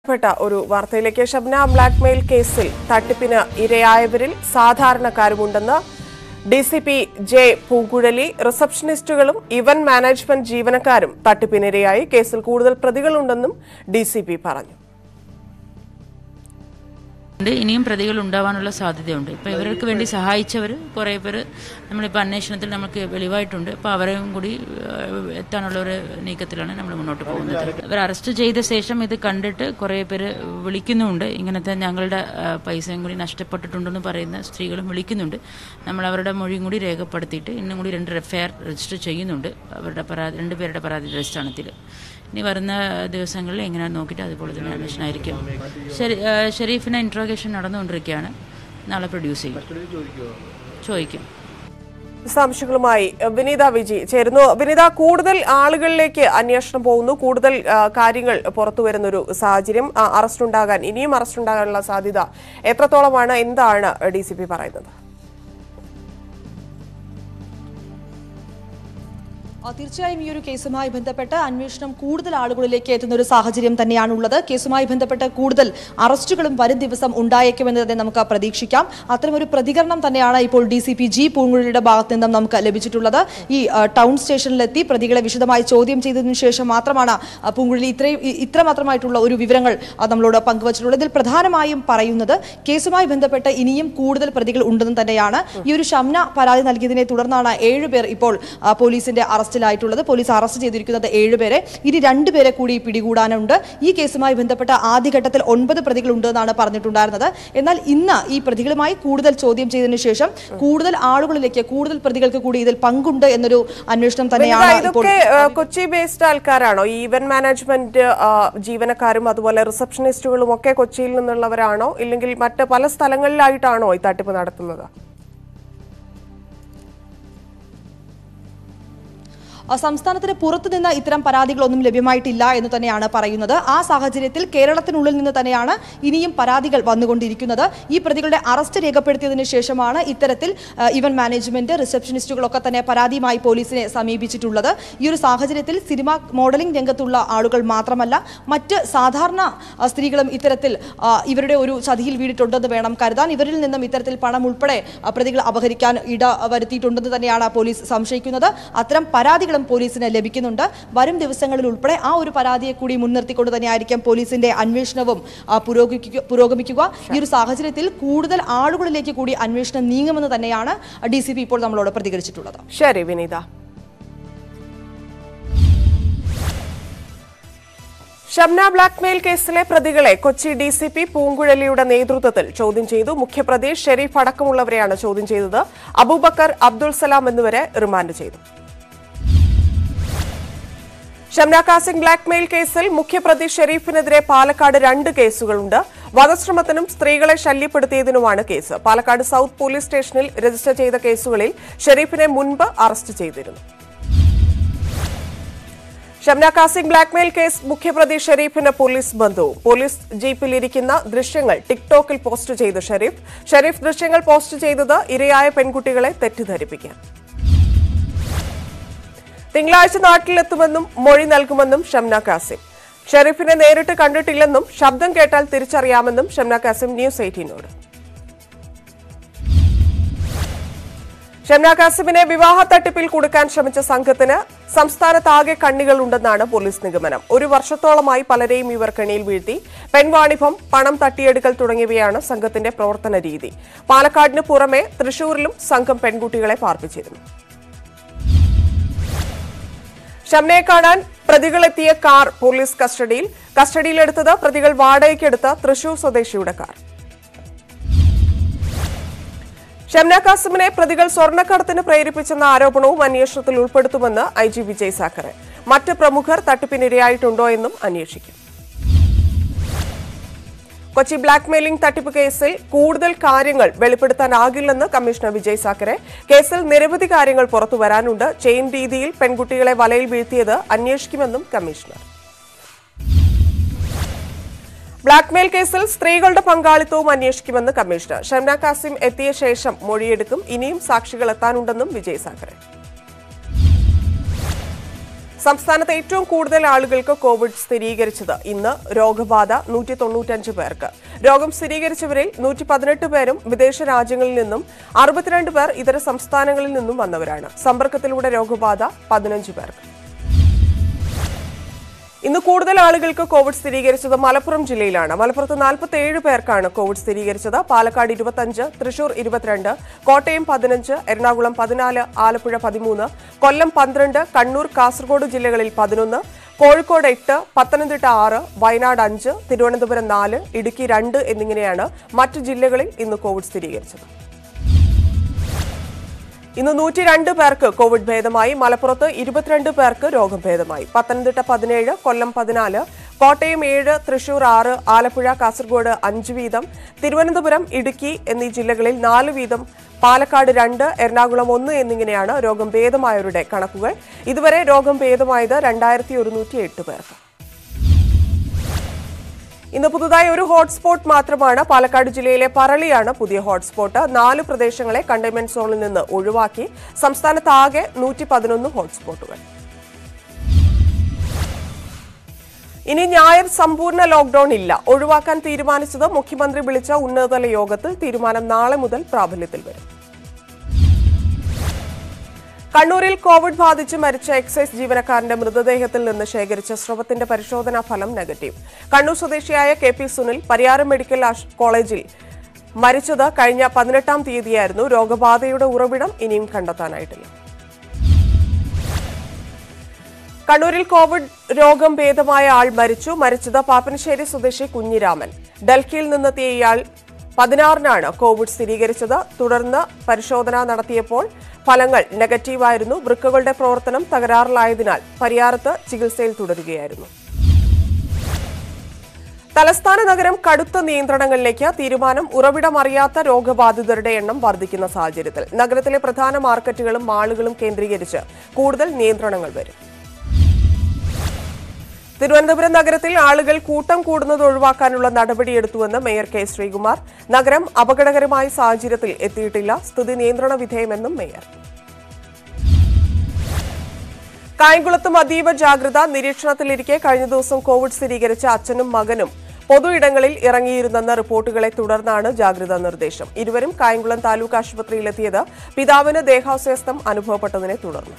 പ്പെട്ട ഒരു വാർത്തയിലേക്ക് ഷബ്ന ബ്ലാക്ക്മെയിൽ കേസിൽ തട്ടിപ്പിന് ഇരയായവരിൽ സാധാരണക്കാരുമുണ്ടെന്ന് D C P J Poonkuzhali റിസപ്ഷനിസ്റ്റുകളും ഇവന്റ് മാനേജ്മെന്റ് ജീവനക്കാരും തട്ടിപ്പിനിരയായി കേസിൽ കൂടുതൽ പ്രതികളുണ്ടെന്നും ഡി സി പി പറഞ്ഞു ഉണ്ട് ഇനിയും പ്രതികൾ ഉണ്ടാവാനുള്ള സാധ്യതയുണ്ട് ഇപ്പോൾ ഇവർക്ക് വേണ്ടി സഹായിച്ചവർ കുറേ പേര് നമ്മളിപ്പോൾ അന്വേഷണത്തിൽ നമുക്ക് വെളിവായിട്ടുണ്ട് അപ്പോൾ അവരെയും കൂടി ഏഹ്, എത്താനുള്ള ഒരു നീക്കത്തിലാണ് നമ്മൾ മുന്നോട്ട് പോകുന്നത് ഇവർ അറസ്റ്റ് ചെയ്ത ശേഷം ഇത് കണ്ടിട്ട് കുറേ പേര് വിളിക്കുന്നുമുണ്ട് ഇങ്ങനത്തെ ഞങ്ങളുടെ ആ, പൈസയും കൂടി നഷ്ടപ്പെട്ടിട്ടുണ്ടെന്ന് പറയുന്ന സ്ത്രീകളും വിളിക്കുന്നുണ്ട് നമ്മൾ അവരുടെ മൊഴിയും കൂടി രേഖപ്പെടുത്തിയിട്ട് ഇന്നും കൂടി രണ്ട് എഫ്ഐആർ രജിസ്റ്റർ ചെയ്യുന്നുണ്ട് അവരുടെ പരാതി രണ്ട് പേരുടെ പരാതി അടിസ്ഥാനത്തിൽ ഇനി വരുന്ന ദിവസങ്ങളിൽ എങ്ങനെയാണെന്ന് നോക്കിയിട്ട് അതുപോലെ തന്നെ അന്വേഷണമായിരിക്കും ശരി ആ, ഷെരീഫിനെ ഇൻട്രോഗേഷൻ നടന്നുകൊണ്ടിരിക്കുകയാണ് നാളെ പ്രൊഡ്യൂസ് ചെയ്യും ചോദിക്കും വിശദാംശങ്ങളുമായി വിനീത വിജി ചേരുന്നു വിനീത കൂടുതൽ ആളുകളിലേക്ക് അന്വേഷണം പോകുന്നു കൂടുതൽ ആ, കാര്യങ്ങൾ പുറത്തു വരുന്നൊരു സാഹചര്യം ആ, അറസ്റ്റ് ഉണ്ടാകാൻ ഇനിയും അറസ്റ്റ് ഉണ്ടാകാനുള്ള സാധ്യത എത്രത്തോളമാണ് എന്താണ് ഡി സി പി പറയുന്നത് ആ, തീർച്ചയായും ഈ ഒരു കേസുമായി ബന്ധപ്പെട്ട് അന്വേഷണം കൂടുതൽ ആളുകളിലേക്ക് എത്തുന്ന ഒരു സാഹചര്യം തന്നെയാണുള്ളത് കേസുമായി ബന്ധപ്പെട്ട് കൂടുതൽ അറസ്റ്റുകളും വരും ദിവസം ഉണ്ടായേക്കുമെന്ന് തന്നെ നമുക്ക് പ്രതീക്ഷിക്കാം അത്തരമൊരു പ്രതികരണം തന്നെയാണ് ഇപ്പോൾ ഡി സി പി ജി പൂങ്കുഴലിയുടെ ഭാഗത്ത് നിന്നും നമുക്ക് ലഭിച്ചിട്ടുള്ളത് ഈ ആ, ടൗൺ സ്റ്റേഷനിലെത്തി പ്രതികളെ വിശദമായി ചോദ്യം ചെയ്തതിനു ശേഷം മാത്രമാണ് ആ, പൂങ്കുഴലി ഇത്രയും ഇ- ഇത്രമാത്രമായിട്ടുള്ള ഒരു വിവരങ്ങൾ ആ, നമ്മളോട് പങ്കുവച്ചിട്ടുള്ളത് ഇതിൽ പ്രധാനമായും പറയുന്നത് കേസുമായി ബന്ധപ്പെട്ട് ഇനിയും കൂടുതൽ പ്രതികൾ ഉണ്ടെന്ന് തന്നെയാണ് ഈ ഒരു ഷംന പരാതി നൽകിയതിനെ തുടർന്നാണ് ഏഴുപേർ ഇപ്പോൾ ആ, പോലീസിന്റെ അറസ്റ്റിലായിട്ടുള്ളത് പോലീസ് അറസ്റ്റ് ചെയ്തിരിക്കുന്നത് ഏഴുപേരെ ഇനി രണ്ടുപേരെ കൂടി പിടികൂടാനുണ്ട് ഈ കേസുമായി ബന്ധപ്പെട്ട ആദ്യഘട്ടത്തിൽ ഒൻപത് പ്രതികൾ ഉണ്ട് എന്നാണ് പറഞ്ഞിട്ടുണ്ടായിരുന്നത് എന്നാൽ ഇന്ന് ഈ പ്രതികളുമായി കൂടുതൽ ചോദ്യം ചെയ്തതിനു ശേഷം കൂടുതൽ ആളുകളിലേക്ക് കൂടുതൽ പ്രതികൾക്ക് കൂടി ഇതിൽ പങ്കുണ്ട് എന്നൊരു അന്വേഷണം വിനീത, തന്നെയാണ് ഇപ്പോൾ ഇതൊക്കെ ആ, കൊച്ചി ബേസ്ഡ് ആൾക്കാരാണോ ഈ ഇവന്റ് മാനേജ്മെന്റ് ആ, ജീവനക്കാരും അതുപോലെ റിസപ്ഷനിസ്റ്റുകളും ഒക്കെ കൊച്ചിയിൽ നിന്നുള്ളവരാണോ ഇല്ലെങ്കിൽ മറ്റ് പല സ്ഥലങ്ങളിലായിട്ടാണോ ഈ തട്ടിപ്പ് നടത്തുന്നത് ആ, സംസ്ഥാനത്തിന് പുറത്തു നിന്ന് ഇത്തരം പരാതികളൊന്നും ലഭ്യമായിട്ടില്ല എന്ന് തന്നെയാണ് പറയുന്നത് ആ സാഹചര്യത്തിൽ കേരളത്തിനുള്ളിൽ നിന്ന് തന്നെയാണ് ഇനിയും പരാതികൾ വന്നുകൊണ്ടിരിക്കുന്നത് ഈ പ്രതികളുടെ അറസ്റ്റ് രേഖപ്പെടുത്തിയതിനു ശേഷമാണ് ഇത്തരത്തിൽ ആ, ഇവന്റ് മാനേജ്മെന്റ് റിസപ്ഷനിസ്റ്റുകളൊക്കെ തന്നെ പരാതിയുമായി പോലീസിനെ സമീപിച്ചിട്ടുള്ളത് ഈ ഒരു സാഹചര്യത്തിൽ സിനിമ മോഡലിംഗ് രംഗത്തുള്ള ആളുകൾ മാത്രമല്ല മറ്റ് സാധാരണ ആ, സ്ത്രീകളും ഇത്തരത്തിൽ ആ, ഇവരുടെ ഒരു ചതിയിൽ വീണിട്ടുണ്ടെന്ന് വേണം കരുതാൻ ഇവരിൽ നിന്നും ഇത്തരത്തിൽ പണം ഉൾപ്പെടെ ആ, പ്രതികൾ അപഹരിക്കാൻ ഇട വരുത്തിയിട്ടുണ്ടെന്ന് തന്നെയാണ് പോലീസ് സംശയിക്കുന്നത് അത്തരം പരാതികളും പോലീസിന് ലഭിക്കുന്നുണ്ട് വരും ദിവസങ്ങളിൽ ഉൾപ്പെടെ ആ ഒരു പരാതിയെ കൂടി മുൻനിർത്തിക്കൊണ്ട് തന്നെയായിരിക്കും പോലീസിന്റെ അന്വേഷണവും ആ, പുരോഗമിക്കുക പുരോഗമിക്കുക ഈ ഒരു സാഹചര്യത്തിൽ കൂടുതൽ ആളുകളിലേക്ക് കൂടി അന്വേഷണം നീങ്ങുമെന്ന് തന്നെയാണ് ഡി സി പി ഇപ്പോൾ നമ്മളോട് പ്രതികരിച്ചിട്ടുള്ളത് ശരി വിനീത ഷംന ബ്ലാക്ക്മെയിൽ കേസിലെ പ്രതികളെ കൊച്ചി ഡി സി പി പൂങ്കുഴലിയുടെ നേതൃത്വത്തിൽ ചോദ്യം ചെയ്തു മുഖ്യപ്രതി ഷെരീഫ് അടക്കമുള്ളവരെയാണ് ചോദ്യം ചെയ്തത് അബൂബക്കർ അബ്ദുൾ സലാം എന്നിവരെ റിമാൻഡ് ചെയ്തു ഷംന കാസിംഗ് ബ്ലാക്ക്മെയിൽ കേസിൽ മുഖ്യപ്രതി ഷെരീഫിനെതിരെ പാലക്കാട് രണ്ട് കേസുകളുണ്ട് വധശ്രമത്തിനും സ്ത്രീകളെ ശല്യപ്പെടുത്തിയതിനുമാണ് കേസ് പാലക്കാട് സൗത്ത് പോലീസ് സ്റ്റേഷനിൽ രജിസ്റ്റർ ചെയ്ത കേസുകളിൽ ഷെരീഫിനെ മുൻപ് അറസ്റ്റ് ചെയ്തിരുന്നു ഷംന കാസിംഗ് ബ്ലാക്ക്മെയിൽ കേസ് മുഖ്യപ്രതി ഷെരീഫിന് പോലീസ് ബന്ധവും പോലീസ് ജീപ്പിൽ ഇരിക്കുന്ന ദൃശ്യങ്ങൾ ടിക്ടോക്കിൽ പോസ്റ്റ് ചെയ്ത ഷെരീഫ് ഷെരീഫ് ദൃശ്യങ്ങൾ പോസ്റ്റ് ചെയ്തത് ഇരയായ പെൺകുട്ടികളെ തെറ്റിദ്ധരിപ്പിക്കാൻ തിങ്കളാഴ്ച നാട്ടിലെത്തുമെന്നും മൊഴി നൽകുമെന്നും ഷംന കാസിം ഷെരീഫിനെ നേരിട്ട് കണ്ടിട്ടില്ലെന്നും ശബ്ദം കേട്ടാൽ തിരിച്ചറിയാമെന്നും ഷംന കാസിം ന്യൂസ് എയ്റ്റീനോട് ഷംന കാസിമിനെ വിവാഹ തട്ടിപ്പിൽ കുടുക്കാൻ ശ്രമിച്ച സംഘത്തിന് സംസ്ഥാനത്താകെ കണ്ണികളുണ്ടെന്നാണ് പോലീസ് നിഗമനം ഒരു വർഷത്തോളമായി പലരെയും ഇവർ കെണിയിൽ വീഴ്ത്തി പെൺവാണിഭം പണം തട്ടിയെടുക്കൽ തുടങ്ങിയവയാണ് സംഘത്തിന്റെ പ്രവർത്തന രീതി പാലക്കാടിന് പുറമെ തൃശൂരിലും സംഘം പെൺകുട്ടികളെ പാർപ്പിച്ചിരുന്നു ഷംനയെ കാണാൻ പ്രതികളെത്തിയ കാർ പോലീസ് കസ്റ്റഡിയിൽ കസ്റ്റഡിയിലെടുത്തത് പ്രതികൾ വാടകയ്ക്കെടുത്ത തൃശൂർ സ്വദേശിയുടെ കാർ ഷംന കാസിമിനെ പ്രതികൾ സ്വർണ്ണക്കടത്തിന് പ്രേരിപ്പിച്ചെന്ന ആരോപണവും അന്വേഷണത്തിൽ ഉൾപ്പെടുത്തുമെന്ന് ഐ ജി വിജയ് സാക്കറെ മറ്റ് പ്രമുഖർ തട്ടിപ്പിനിരയായിട്ടുണ്ടോ എന്നും അന്വേഷിക്കും കൊച്ചി ബ്ലാക്ക്മെയിലിംഗ് തട്ടിപ്പ് കേസിൽ കൂടുതൽ കാര്യങ്ങൾ വെളിപ്പെടുത്താനാകില്ലെന്ന് കമ്മീഷണർ വിജയ് സാക്കറെ കേസിൽ നിരവധി കാര്യങ്ങൾ പുറത്തു വരാനുണ്ട് ചെയിൻ രീതിയിൽ പെൺകുട്ടികളെ വലയിൽ വീഴ്ത്തിയത് അന്വേഷിക്കുമെന്നും കമ്മീഷണർ ബ്ലാക്ക്മെയിൽ കേസിൽ സ്ത്രീകളുടെ പങ്കാളിത്തവും അന്വേഷിക്കുമെന്ന് കമ്മീഷണർ ഷംന കാസിം എത്തിയ ശേഷം മൊഴിയെടുക്കും ഇനിയും സാക്ഷികൾ എത്താനുണ്ടെന്നും വിജയ് സാക്കറെ സംസ്ഥാനത്ത് ഏറ്റവും കൂടുതൽ ആളുകൾക്ക് കോവിഡ് സ്ഥിരീകരിച്ചത് ഇന്ന് രോഗബാധ നൂറ്റി തൊണ്ണൂറ്റഞ്ച് പേർക്ക് രോഗം സ്ഥിരീകരിച്ചവരിൽ നൂറ്റി പതിനെട്ട് പേരും വിദേശ രാജ്യങ്ങളിൽ നിന്നും അറുപത്തിരണ്ട് പേർ ഇതര സംസ്ഥാനങ്ങളിൽ നിന്നും വന്നവരാണ് സമ്പർക്കത്തിലൂടെ രോഗബാധ പതിനഞ്ച് പേർക്ക് ഇന്ന് കൂടുതൽ ആളുകൾക്ക് കോവിഡ് സ്ഥിരീകരിച്ചത് മലപ്പുറം ജില്ലയിലാണ് മലപ്പുറത്ത് നാൽപ്പത്തി ഏഴ് പേർക്കാണ് കോവിഡ് സ്ഥിരീകരിച്ചത് പാലക്കാട് ഇരുപത്തഞ്ച് തൃശൂർ ഇരുപത്തിരണ്ട് കോട്ടയം പതിനഞ്ച് എറണാകുളം പതിനാല് ആലപ്പുഴ പതിമൂന്ന് കൊല്ലം പന്ത്രണ്ട് കണ്ണൂർ കാസർഗോഡ് ജില്ലകളിൽ പതിനൊന്ന് കോഴിക്കോട് എട്ട് പത്തനംതിട്ട ആറ് വയനാട് അഞ്ച് തിരുവനന്തപുരം നാല് ഇടുക്കി രണ്ട് എന്നിങ്ങനെയാണ് മറ്റു ജില്ലകളിൽ ഇന്ന് കോവിഡ് സ്ഥിരീകരിച്ചത് ഇന്ന് നൂറ്റി രണ്ട് പേർക്ക് കോവിഡ് ഭേദമായി മലപ്പുറത്ത് ഇരുപത്തിരണ്ട് പേർക്ക് രോഗം ഭേദമായി പത്തനംതിട്ട പതിനേഴ് കൊല്ലം പതിനാല് കോട്ടയം ഏഴ് തൃശൂർ ആറ് ആലപ്പുഴ കാസർഗോഡ് അഞ്ച് വീതം തിരുവനന്തപുരം ഇടുക്കി എന്നീ ജില്ലകളിൽ നാല് വീതം പാലക്കാട് രണ്ട് എറണാകുളം ഒന്ന് എന്നിങ്ങനെയാണ് രോഗം ഭേദമായവരുടെ കണക്കുകൾ ഇതുവരെ രോഗം ഭേദമായത് രണ്ടായിരത്തി ഒരുന്നൂറ്റി എട്ട് പേർക്ക് ഇന്ന് പുതുതായി ഒരു ഹോട്ട്സ്പോട്ട് മാത്രമാണ് പാലക്കാട് ജില്ലയിലെ പറളിയാണ് പുതിയ ഹോട്ട്സ്പോട്ട് നാല് പ്രദേശങ്ങളെ കണ്ടെയ്ൻമെന്റ് സോണിൽ നിന്ന് ഒഴിവാക്കി സംസ്ഥാനത്താകെ നൂറ്റി പതിനൊന്ന് ഹോട്ട്സ്പോട്ടുകൾ ഇനി ഞായർ സമ്പൂർണ്ണ ലോക്ഡൌൺ ഇല്ല ഒഴിവാക്കാൻ തീരുമാനിച്ചത് മുഖ്യമന്ത്രി വിളിച്ച ഉന്നതതല യോഗത്തിൽ തീരുമാനം നാളെ മുതൽ പ്രാബല്യത്തിൽ വരും കണ്ണൂരിൽ കോവിഡ് ബാധിച്ച് മരിച്ച എക്സൈസ് ജീവനക്കാരന്റെ മൃതദേഹത്തിൽ നിന്ന് ശേഖരിച്ച സ്രവത്തിന്റെ പരിശോധനാ ഫലം നെഗറ്റീവ് കണ്ണൂർ സ്വദേശിയായ K P Sunil Pariyaram medical ആശ്- കോളേജിൽ മരിച്ചത് കഴിഞ്ഞ പതിനെട്ടാം തീയതിയായിരുന്നു രോഗബാധയുടെ ഉറവിടം ഇനിയും കണ്ടെത്താനായിട്ടില്ല കണ്ണൂരിൽ കോവിഡ് രോഗം ഭേദമായ ആൾ മരിച്ചു മരിച്ചത് പാപ്പനശ്ശേരി സ്വദേശി കുഞ്ഞിരാമൻ ഡൽഹിയിൽ നിന്നെത്തിയ ഇയാൾ പതിനാറിനാണ് കോവിഡ് സ്ഥിരീകരിച്ചത് തുടർന്ന് പരിശോധന നടത്തിയപ്പോൾ ഫലങ്ങൾ നെഗറ്റീവായിരുന്നു വൃക്കകളുടെ പ്രവർത്തനം തകരാറിലായതിനാൽ പരിയാരത്ത് ചികിത്സയിൽ തുടരുകയായിരുന്നു തലസ്ഥാന നഗരം കടുത്ത നിയന്ത്രണങ്ങളിലേക്ക് തീരുമാനം ഉറവിടമറിയാത്ത രോഗബാധിതരുടെ എണ്ണം വർദ്ധിക്കുന്ന സാഹചര്യത്തിൽ നഗരത്തിലെ പ്രധാന മാർക്കറ്റുകളും മാളുകളും കേന്ദ്രീകരിച്ച് കൂടുതൽ നിയന്ത്രണങ്ങൾ വരും തിരുവനന്തപുരം നഗരത്തിൽ ആളുകൾ കൂട്ടം കൂടുന്നത് ഒഴിവാക്കാനുള്ള നടപടിയെടുത്തുവെന്ന് മേയർ കെ ശ്രീകുമാർ നഗരം അപകടകരമായ സാഹചര്യത്തിൽ എത്തിയിട്ടില്ല സ്ഥിതി നിയന്ത്രണ വിധേയമെന്നും മേയർ കായംകുളത്തും അതീവ ജാഗ്രത നിരീക്ഷണത്തിലിരിക്കെ കഴിഞ്ഞ ദിവസം കോവിഡ് സ്ഥിരീകരിച്ച അച്ഛനും മകനും പൊതു ഇടങ്ങളിൽ ഇറങ്ങിയിരുന്നെന്ന റിപ്പോർട്ടുകളെ തുടർന്നാണ് ജാഗ്രതാ നിർദ്ദേശം ഇരുവരും കായംകുളം താലൂക്ക് ആശുപത്രിയിലെത്തിയത് പിതാവിന് ദേഹാസ്വസ്ഥം അനുഭവപ്പെട്ടതിനെ തുടർന്ന്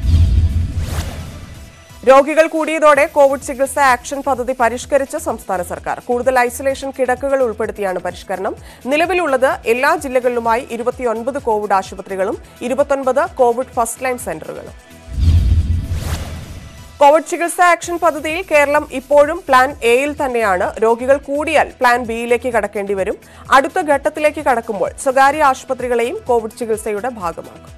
രോഗികൾ കൂടിയതോടെ കോവിഡ് ചികിത്സ ആക്ഷൻ പദ്ധതി പരിഷ്കരിച്ച് സംസ്ഥാന സർക്കാർ കൂടുതൽ ഐസൊലേഷൻ കിടക്കകൾ ഉൾപ്പെടുത്തിയാണ് പരിഷ്കരണം നിലവിലുള്ളത് എല്ലാ ജില്ലകളിലുമായി ഇരുപത്തിയൊൻപത് കോവിഡ് ആശുപത്രികളും ഇരുപത്തൊൻപത് കോവിഡ് ഫസ്റ്റ് ലൈൻ സെന്ററുകളും കോവിഡ് ചികിത്സ ആക്ഷൻ പദ്ധതിയിൽ കേരളം ഇപ്പോഴും പ്ലാൻ എയിൽ തന്നെയാണ് രോഗികൾ കൂടിയാൽ പ്ലാൻ ബിയിലേക്ക് കടക്കേണ്ടി വരും അടുത്ത ഘട്ടത്തിലേക്ക് കടക്കുമ്പോൾ സ്വകാര്യ ആശുപത്രികളെയും കോവിഡ് ചികിത്സയുടെ ഭാഗമാക്കും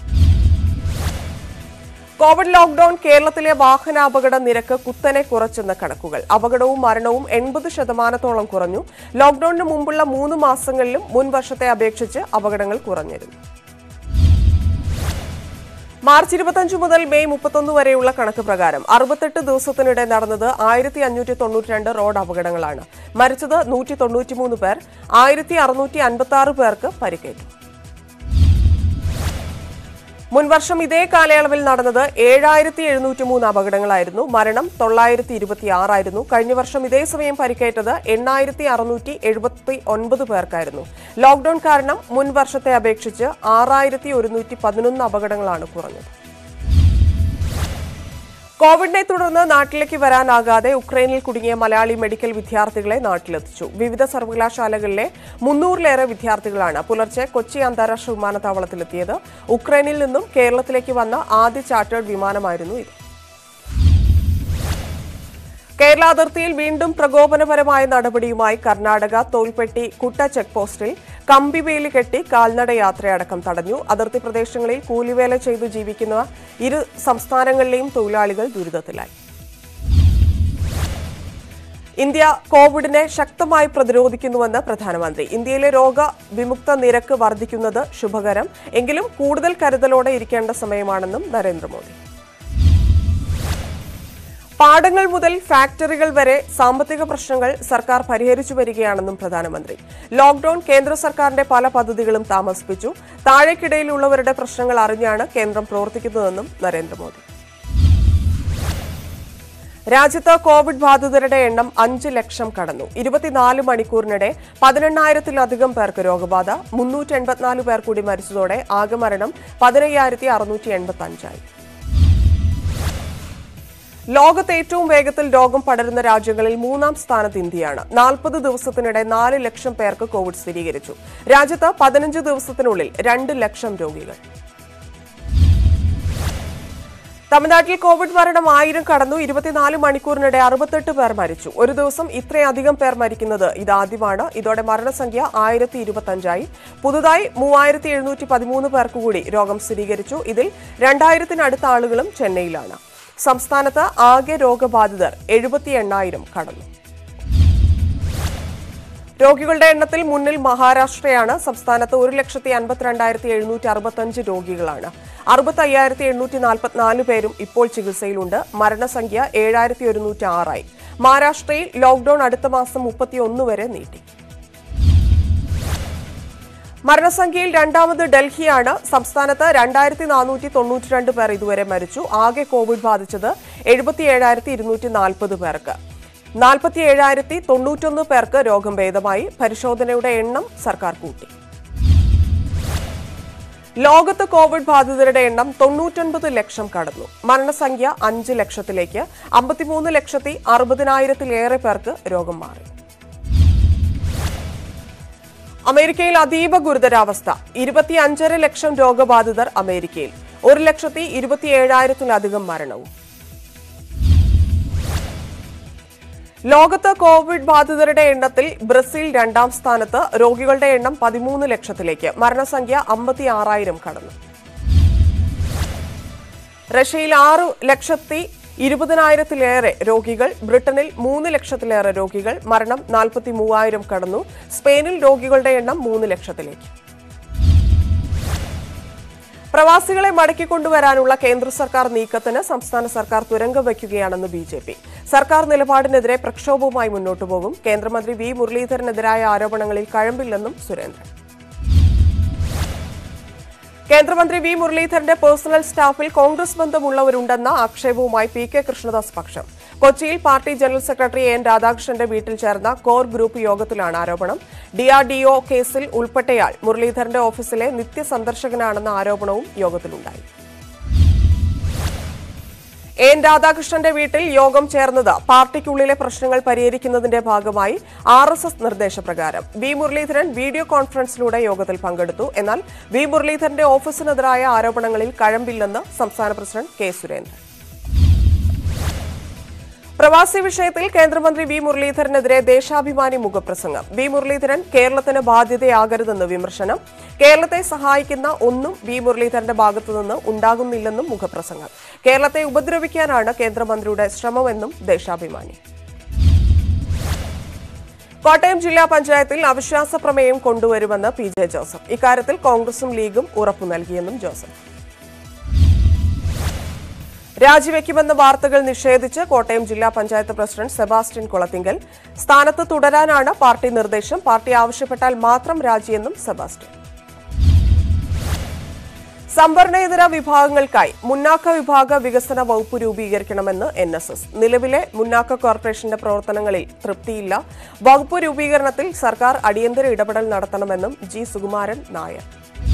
കോവിഡ് ലോക്ഡൌൺ കേരളത്തിലെ വാഹനാപകട നിരക്ക് കുത്തനെ കുറച്ചെന്ന കണക്കുകൾ അപകടവും മരണവും എൺപത് ശതമാനത്തോളം കുറഞ്ഞു ലോക്ഡൌണിന് മുമ്പുള്ള മൂന്ന് മാസങ്ങളിലും മുൻ വർഷത്തെ അപേക്ഷിച്ച് അപകടങ്ങൾ കുറഞ്ഞിരുന്നു മാർച്ച് ഇരുപത്തഞ്ച് മുതൽ മെയ് മുപ്പത്തൊന്ന് വരെയുള്ള കണക്ക് പ്രകാരം അറുപത്തെട്ട് ദിവസത്തിനിടെ നടന്നത് ആയിരത്തി അഞ്ഞൂറ്റി തൊണ്ണൂറ്റിരണ്ട് റോഡ് അപകടങ്ങളാണ് മരിച്ചത് നൂറ്റി തൊണ്ണൂറ്റിമൂന്ന് പേർ ആയിരത്തി അറുന്നൂറ്റി അൻപത്തി ആറ് പേർക്ക് പരിക്കേറ്റു മുൻവർഷം ഇതേ കാലയളവിൽ നടന്നത് ഏഴായിരത്തി എഴുന്നൂറ്റി മൂന്ന് അപകടങ്ങളായിരുന്നു മരണം തൊള്ളായിരത്തി ഇരുപത്തി ആറായിരുന്നു കഴിഞ്ഞ വർഷം ഇതേ സമയം പരിക്കേറ്റത് എണ്ണായിരത്തി അറുന്നൂറ്റി എഴുപത്തി ഒൻപത് പേർക്കായിരുന്നു ലോക്ഡൌൺ കാരണം മുൻ വർഷത്തെ അപേക്ഷിച്ച് ആറായിരത്തി ഒരുന്നൂറ്റി പതിനൊന്ന് അപകടങ്ങളാണ് കുറഞ്ഞത് കോവിഡിനെ തുടർന്ന് നാട്ടിലേക്ക് വരാനാകാതെ ഉക്രൈനിൽ കുടുങ്ങിയ മലയാളി മെഡിക്കൽ വിദ്യാർത്ഥികളെ നാട്ടിലെത്തിച്ചു വിവിധ സർവകലാശാലകളിലെ മുന്നൂറിലേറെ വിദ്യാർത്ഥികളാണ് പുലർച്ചെ കൊച്ചി അന്താരാഷ്ട്ര വിമാനത്താവളത്തിലെത്തിയത് ഉക്രൈനിൽ നിന്നും കേരളത്തിലേക്ക് വന്ന ആദ്യ ചാർട്ടേഡ് വിമാനമായിരുന്നു ഇത് കേരള അതിർത്തിയിൽ വീണ്ടും പ്രകോപനപരമായ നടപടിയുമായി കർണാടക തോൽപ്പെട്ടി കുട്ട ചെക്ക് പോസ്റ്റിൽ കമ്പിവേലി കെട്ടി കാൽനട യാത്രയടക്കം തടഞ്ഞു അതിർത്തി പ്രദേശങ്ങളിൽ കൂലിവേല ചെയ്തു ജീവിക്കുന്ന ഇരു സംസ്ഥാനങ്ങളിലെയും തൊഴിലാളികൾ ദുരിതത്തിലായി ഇന്ത്യ കോവിഡിനെ ശക്തമായി പ്രതിരോധിക്കുന്നുവെന്ന് പ്രധാനമന്ത്രി ഇന്ത്യയിലെ രോഗവിമുക്ത നിരക്ക് വർദ്ധിക്കുന്നത് ശുഭകരം എങ്കിലും കൂടുതൽ കരുതലോടെ ഇരിക്കേണ്ട സമയമാണെന്നും നരേന്ദ്രമോദി പാടങ്ങൾ മുതൽ ഫാക്ടറികൾ വരെ സാമ്പത്തിക പ്രശ്നങ്ങൾ സർക്കാർ പരിഹരിച്ചു വരികയാണെന്നും പ്രധാനമന്ത്രി ലോക്ഡൌൺ കേന്ദ്ര സർക്കാരിന്റെ പല പദ്ധതികളും താമസിപ്പിച്ചു താഴേക്കിടയിലുള്ളവരുടെ പ്രശ്നങ്ങൾ അറിഞ്ഞാണ് കേന്ദ്രം പ്രവർത്തിക്കുന്നതെന്നും നരേന്ദ്രമോദി രാജ്യത്ത് കോവിഡ് ബാധിതരുടെ എണ്ണം അഞ്ച് ലക്ഷം കടന്നു ഇരുപത്തിനാല് മണിക്കൂറിനിടെ പതിനെണ്ണായിരത്തിലധികം പേർക്ക് രോഗബാധ മുന്നൂറ്റി എൺപത്തിനാല് പേർ കൂടി മരിച്ചതോടെ ആകെ മരണം പതിനയ്യായിരത്തി അറുന്നൂറ്റി എൺപത്തി അഞ്ചായി ലോകത്ത് ഏറ്റവും വേഗത്തിൽ രോഗം പടരുന്ന രാജ്യങ്ങളിൽ മൂന്നാം സ്ഥാനത്ത് ഇന്ത്യയാണ് നാൽപ്പത് ദിവസത്തിനിടെ നാല് ലക്ഷം പേർക്ക് കോവിഡ് സ്ഥിരീകരിച്ചു രാജ്യത്ത് പതിനഞ്ച് ദിവസത്തിനുള്ളിൽ രണ്ട് ലക്ഷം രോഗികൾ തമിഴ്നാട്ടിൽ കോവിഡ് മരണം ആയിരം കടന്നു ഇരുപത്തിനാല് മണിക്കൂറിനിടെ അറുപത്തെട്ട് പേർ മരിച്ചു ഒരു ദിവസം ഇത്രയധികം പേർ മരിക്കുന്നത് ഇതാദ്യമാണ് ഇതോടെ മരണസംഖ്യ ആയിരത്തി ഇരുപത്തഞ്ചായി പുതുതായി മൂവായിരത്തി എഴുന്നൂറ്റി പതിമൂന്ന് പേർക്ക് കൂടി രോഗം സ്ഥിരീകരിച്ചു ഇതിൽ രണ്ടായിരത്തിനടുത്ത ആളുകളും ചെന്നൈയിലാണ് സംസ്ഥാനത്ത് ആകെ രോഗബാധിതർ എഴുപത്തി എണ്ണായിരം കടന്നു രോഗികളുടെ എണ്ണത്തിൽ മുന്നിൽ മഹാരാഷ്ട്രയാണ് സംസ്ഥാനത്ത് ഒരു ലക്ഷത്തി അൻപത്തിരണ്ടായിരത്തി എഴുന്നൂറ്റി അറുപത്തഞ്ച് രോഗികളാണ് അറുപത്തി അയ്യായിരത്തി എണ്ണൂറ്റി നാൽപ്പത്തിനാല് പേരും ഇപ്പോൾ ചികിത്സയിലുണ്ട് മരണസംഖ്യ ഏഴായിരത്തി ഒരുന്നൂറ്റി ആറായി മഹാരാഷ്ട്രയിൽ ലോക്ഡൌൺ അടുത്ത മാസം മുപ്പത്തിയൊന്ന് വരെ നീട്ടി മരണസംഖ്യയിൽ രണ്ടാമത് ഡൽഹിയാണ് സംസ്ഥാനത്ത് രണ്ടായിരത്തി നാനൂറ്റി തൊണ്ണൂറ്റിരണ്ട് പേർ ഇതുവരെ മരിച്ചു ആകെ കോവിഡ് ബാധിച്ചത് എഴുപത്തി ഏഴായിരത്തി ഇരുന്നൂറ്റി നാൽപ്പത് പേർക്ക് നാൽപ്പത്തി ഏഴായിരത്തി തൊണ്ണൂറ്റൊന്ന് പേർക്ക് രോഗം ഭേദമായി പരിശോധനയുടെ എണ്ണം സർക്കാർ കൂട്ടി ലോകത്ത് കോവിഡ് ബാധിതരുടെ എണ്ണം തൊണ്ണൂറ്റൊൻപത് ലക്ഷം കടന്നു മരണസംഖ്യ അഞ്ച് ലക്ഷത്തിലേക്ക് അമ്പത്തിമൂന്ന് ലക്ഷത്തി അറുപതിനായിരത്തിലേറെ പേർക്ക് രോഗം മാറി അമേരിക്കയിൽ അതീവ ഗുരുതരാവസ്ഥ ഇരുപത്തിയഞ്ചര ലക്ഷം രോഗബാധിതർ അമേരിക്കയിൽ ഒരു ലക്ഷത്തി ഇരുപത്തിയേഴായിരത്തിലധികം മരണവും ലോകത്ത് കോവിഡ് ബാധിതരുടെ എണ്ണത്തിൽ ബ്രസീൽ രണ്ടാം സ്ഥാനത്ത് രോഗികളുടെ എണ്ണം പതിമൂന്ന് ലക്ഷത്തിലേക്ക് മരണസംഖ്യ അമ്പത്തി ആറായിരം കടന്നു റഷ്യയിൽ ആറ് ലക്ഷത്തി ഇരുപതിനായിരത്തിലേറെ രോഗികൾ ബ്രിട്ടനിൽ മൂന്ന് ലക്ഷത്തിലേറെ രോഗികൾ മരണം നാൽപ്പത്തി മൂവായിരം കടന്നു സ്പെയിനിൽ രോഗികളുടെ എണ്ണം മൂന്ന് ലക്ഷത്തിലേക്ക് പ്രവാസികളെ മടക്കിക്കൊണ്ടുവരാനുള്ള കേന്ദ്ര സർക്കാർ നീക്കത്തിന് സംസ്ഥാന സർക്കാർ തുരങ്കം വയ്ക്കുകയാണെന്ന് ബി ജെ പി സർക്കാർ നിലപാടിനെതിരെ പ്രക്ഷോഭവുമായി മുന്നോട്ടു പോകും കേന്ദ്രമന്ത്രി വി മുരളീധരനെതിരായ ആരോപണങ്ങളിൽ കഴമ്പില്ലെന്നും സുരേന്ദ്രൻ കേന്ദ്രമന്ത്രി വി മുരളീധരന്റെ പേഴ്സണൽ സ്റ്റാഫിൽ കോൺഗ്രസ് ബന്ധമുള്ളവരുണ്ടെന്ന ആക്ഷേപവുമായി പി കെ കൃഷ്ണദാസ് പക്ഷം കൊച്ചിയിൽ പാർട്ടി ജനറൽ സെക്രട്ടറി എൻ രാധാകൃഷ്ണന്റെ വീട്ടിൽ ചേർന്ന കോർ ഗ്രൂപ്പ് യോഗത്തിലാണ് ആരോപണം ഡിആർഡിഒ കേസിൽ ഉൾപ്പെട്ടയാൾ മുരളീധരന്റെ ഓഫീസിലെ നിത്യസന്ദർശകനാണെന്ന ആരോപണവും യോഗത്തിലുണ്ടായി എൻ രാധാകൃഷ്ണന്റെ വീട്ടിൽ യോഗം ചേർന്നത് പാർട്ടിക്കുള്ളിലെ പ്രശ്നങ്ങൾ പരിഹരിക്കുന്നതിന്റെ ഭാഗമായി ആർ എസ് എസ് നിർദ്ദേശപ്രകാരം വി മുരളീധരൻ വീഡിയോ കോൺഫറൻസിലൂടെ യോഗത്തിൽ പങ്കെടുത്തു എന്നാൽ വി മുരളീധരന്റെ ഓഫീസിനെതിരായ ആരോപണങ്ങളിൽ കഴമ്പില്ലെന്ന് സംസ്ഥാന പ്രസിഡന്റ് കെ സുരേന്ദ്രൻ പ്രവാസി വിഷയത്തിൽ കേന്ദ്രമന്ത്രി വി മുരളീധരനെതിരെ ദേശാഭിമാനി മുഖപ്രസംഗം വി മുരളീധരൻ കേരളത്തിന് ബാധ്യതയാകരുതെന്ന് വിമർശനം കേരളത്തെ സഹായിക്കുന്ന ഒന്നും വി മുരളീധരന്റെ ഭാഗത്തുനിന്ന് ഉണ്ടാകുന്നില്ലെന്നും മുഖപ്രസംഗം കേരളത്തെ ഉപദ്രവിക്കാനാണ് കേന്ദ്രമന്ത്രിയുടെ ശ്രമമെന്നും ദേശാഭിമാനി കോട്ടയം ജില്ലാ പഞ്ചായത്തിൽ അവിശ്വാസ പ്രമേയം കൊണ്ടുവരുമെന്ന് പി ജെ ജോസഫ് ഇക്കാര്യത്തിൽ കോൺഗ്രസും ലീഗും ഉറപ്പു നൽകിയെന്നും ജോസഫ് രാജിവെക്കുമെന്ന വാർത്തകൾ നിഷേധിച്ച് കോട്ടയം ജില്ലാ പഞ്ചായത്ത് പ്രസിഡന്റ് സെബാസ്റ്റ്യൻ കുളത്തിങ്കൽ സ്ഥാനത്ത് തുടരാനാണ് പാർട്ടി നിർദ്ദേശം പാർട്ടി ആവശ്യപ്പെട്ടാൽ മാത്രം രാജിയെന്നും സെബാസ്റ്റ്യൻ സംവരണേതര വിഭാഗങ്ങൾക്കായി മുന്നാക്ക വിഭാഗ വികസന വകുപ്പ് രൂപീകരിക്കണമെന്ന് എൻ എസ് എസ് നിലവിലെ മുന്നാക്ക കോർപ്പറേഷന്റെ പ്രവർത്തനങ്ങളിൽ തൃപ്തിയില്ല വകുപ്പ് രൂപീകരണത്തിൽ സർക്കാർ അടിയന്തര ഇടപെടൽ നടത്തണമെന്നും ജി സുകുമാരൻ നായർ